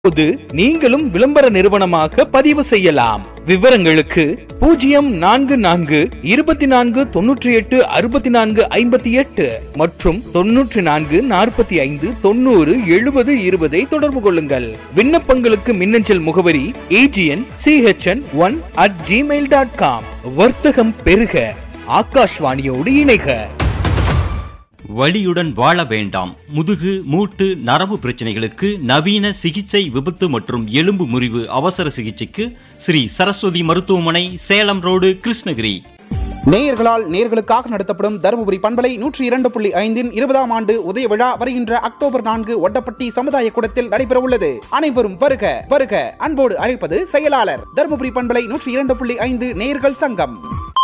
இப்போது நீங்களும் விளம்பர நிறுவனமாக பதிவு செய்யலாம் விவரங்களுக்கு பூஜ்ஜியம் நான்கு நான்கு இருபத்தி நான்கு தொன்னூற்றி எட்டு அறுபத்தி நான்கு ஐம்பத்தி எட்டு மற்றும் தொன்னூற்றி நான்கு நாற்பத்தி ஐந்து தொண்ணூறு எழுபது இருபதை தொடர்பு கொள்ளுங்கள் விண்ணப்பங்களுக்கு மின்னஞ்சல் முகவரி AGN CHN one at Gmail dot com வர்த்தகம் பெருக ஆகாஷ்வாணியோடு இணைக வலியுடன் வாழ வேண்டாம் முதுகு மூட்டு நரம்பு பிரச்சனைகளுக்கு நவீன சிகிச்சை விபத்து மற்றும் எலும்பு முறிவு அவசர சிகிச்சைக்கு ஸ்ரீ சரஸ்வதி மருத்துவமனை சேலம் ரோடு கிருஷ்ணகிரி நேயர்களால் நேயர்களுக்காக நடத்தப்படும் தருமபுரி பண்பலை நூற்றி இரண்டு புள்ளி ஐந்தின் இருபதாம் ஆண்டு உதய விழா வருகின்ற அக்டோபர் நான்கு ஒட்டப்பட்டி சமுதாய கூடத்தில் நடைபெற உள்ளது அனைவரும் வருக வருக அன்போடு அழைப்பது செயலாளர் தருமபுரி பண்பலை நூற்றி இரண்டு புள்ளி ஐந்து நேயர்கள் சங்கம்